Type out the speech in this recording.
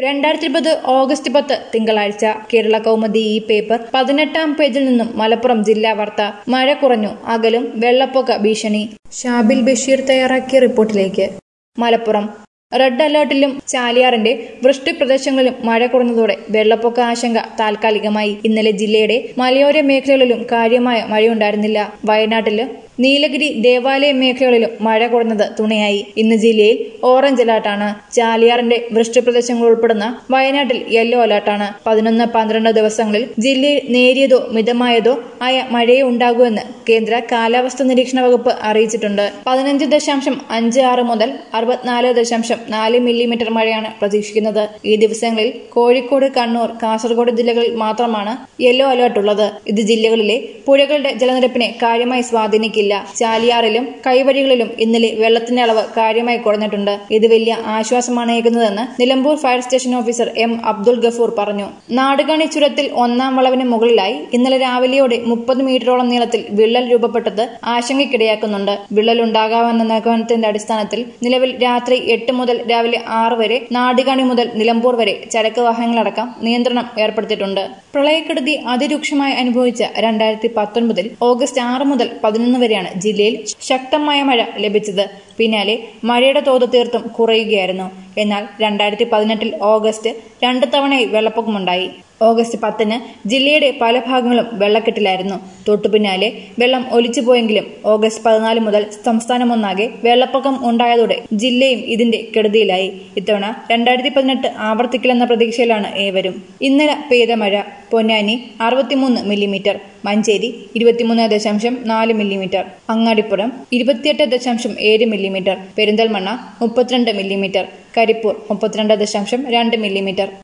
രണ്ടായിരത്തി ഇരുപത് ഓഗസ്റ്റ് പത്ത് തിങ്കളാഴ്ച കേരള കൗമുദി ഈ പേപ്പർ പതിനെട്ടാം പേജിൽ നിന്നും മലപ്പുറം ജില്ലാ വാർത്ത മഴ കുറഞ്ഞു അകലും വെള്ളപ്പൊക്ക ഭീഷണി ഷാബിൽ ബഷീർ തയ്യാറാക്കിയ റിപ്പോർട്ടിലേക്ക് മലപ്പുറം റെഡ് അലേർട്ടിലും ചാലിയാറിന്റെ വൃഷ്ടി പ്രദേശങ്ങളിലും മഴ കുറഞ്ഞതോടെ വെള്ളപ്പൊക്ക ആശങ്ക താൽക്കാലികമായി ഇന്നലെ ജില്ലയുടെ മലയോര മേഖലകളിലും കാര്യമായ മഴയുണ്ടായിരുന്നില്ല വയനാട്ടില് നീലഗിരി ദേവാലയ മേഖലകളിലും മഴ കുറഞ്ഞത് തുണയായി ഇന്ന് ജില്ലയിൽ ഓറഞ്ച് അലർട്ടാണ് ചാലിയാറിന്റെ വൃഷ്ടിപ്രദേശങ്ങൾ ഉൾപ്പെടുന്ന വയനാട്ടിൽ യെല്ലോ അലർട്ടാണ് പതിനൊന്ന് പന്ത്രണ്ട് ദിവസങ്ങളിൽ ജില്ലയിൽ നേരിയതോ മിതമായതോ ആയ മഴയെ ഉണ്ടാകുമെന്ന് കേന്ദ്ര കാലാവസ്ഥാ നിരീക്ഷണ വകുപ്പ് അറിയിച്ചിട്ടുണ്ട് പതിനഞ്ച് ദശാംശം അഞ്ച് ആറ് മുതൽ അറുപത്തിനാല് ദശാംശം നാല് മില്ലിമീറ്റർ മഴയാണ് പ്രതീക്ഷിക്കുന്നത് ഈ ദിവസങ്ങളിൽ കോഴിക്കോട് കണ്ണൂർ കാസർഗോഡ് ജില്ലകളിൽ മാത്രമാണ് യെല്ലോ അലർട്ട് ഉള്ളത് ഇത് ജില്ലകളിലെ പുഴകളുടെ ജലനിരപ്പിനെ കാര്യമായി സ്വാധീനിക്കില്ല ചാലിയാറിലും കൈവഴികളിലും ഇന്നലെ വെള്ളത്തിന്റെ അളവ് കാര്യമായി കുറഞ്ഞിട്ടുണ്ട് ഇത് വലിയ ആശ്വാസമാണ് ഏകുന്നതെന്ന് Nilambur fire station officer M Abdul Gafoor പറഞ്ഞു നാടുകാണി ചുരത്തിൽ ഒന്നാം വളവിന് മുകളിലായി ഇന്നലെ രാവിലെയോടെ മുപ്പത് മീറ്ററോളം നീളത്തിൽ വിള്ളൽ രൂപപ്പെട്ടത് ആശങ്കയ്ക്കിടയാക്കുന്നുണ്ട് വിള്ളൽ ഉണ്ടാകാമെന്ന നിഗമനത്തിന്റെ അടിസ്ഥാനത്തിൽ നിലവിൽ രാത്രി എട്ട് മുതൽ രാവിലെ ആറ് വരെ നാടുകാണി മുതൽ നിലമ്പൂർ വരെ ചരക്ക് വാഹനങ്ങളടക്കം നിയന്ത്രണം ഏർപ്പെടുത്തിയിട്ടുണ്ട് പ്രളയക്കെടുതി അതിരൂക്ഷമായി അനുഭവിച്ച രണ്ടായിരത്തി പത്തൊൻപതിൽ ഓഗസ്റ്റ് ആറ് മുതൽ പതിനൊന്ന് വരെയാണ് ജില്ലയിൽ ശക്തമായ മഴ ലഭിച്ചത് പിന്നാലെ മഴയുടെ തോത് തീർത്തും കുറയുകയായിരുന്നു എന്നാൽ രണ്ടായിരത്തി പതിനെട്ടിൽ ഓഗസ്റ്റ് രണ്ട് തവണയായി വെള്ളപ്പൊക്കമുണ്ടായി ഓഗസ്റ്റ് പത്തിന് ജില്ലയുടെ പല ഭാഗങ്ങളും വെള്ളക്കെട്ടിലായിരുന്നു തൊട്ടു പിന്നാലെ വെള്ളം ഒലിച്ചുപോയെങ്കിലും ഓഗസ്റ്റ് പതിനാല് മുതൽ സംസ്ഥാനമൊന്നാകെ വെള്ളപ്പൊക്കം ഉണ്ടായതോടെ ജില്ലയും ഇതിന്റെ കെടുതിയിലായി ഇത്തവണ രണ്ടായിരത്തി പതിനെട്ട് ആവർത്തിക്കില്ലെന്ന പ്രതീക്ഷയിലാണ് ഏവരും ഇന്നലെ പെയ്ത മഴ പൊന്നാനി അറുപത്തിമൂന്ന് മില്ലിമീറ്റർ മഞ്ചേരി ഇരുപത്തിമൂന്ന് ദശാംശം നാല് മില്ലിമീറ്റർ അങ്ങാടിപ്പുറം ഇരുപത്തിയെട്ട് ദശാംശം ഏഴ് മില്ലിമീറ്റർ പെരിന്തൽമണ്ണ മുപ്പത്തിരണ്ട് മില്ലിമീറ്റർ കരിപ്പൂർ മുപ്പത്തിരണ്ട് ദശാംശം രണ്ട് മില്ലിമീറ്റർ